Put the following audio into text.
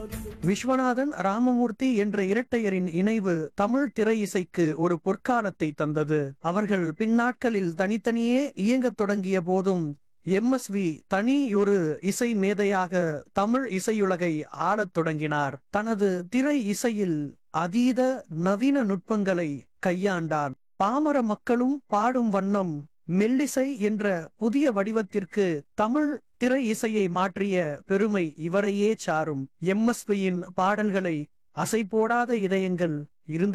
விஸ்வநாதன் ராமமூர்த்தி என்ற இரட்டையரின் இணைவு தமிழ் திரை இசைக்கு ஒரு பொற்காலத்தை தந்தது அவர்கள் பின்னாட்களில் தனித்தனியே இயங்கத் தொடங்கிய போதும் எம்எஸ்வி தனியொரு இசை மேதையாக தமிழ் இசையுலகை ஆளத் தொடங்கினார் தனது திரை இசையில் அதீத நவீன நுட்பங்களை கையாண்டார் பாமர மக்களும் பாடும் வண்ணம் மெல்லிசை என்ற புதிய வடிவத்திற்கு தமிழ் திரை இசையை மாற்றிய பெருமை இவரையே சாரும் எம்எஸ்பியின் பாடல்களை அசைபோடாத இதயங்கள் இருந்த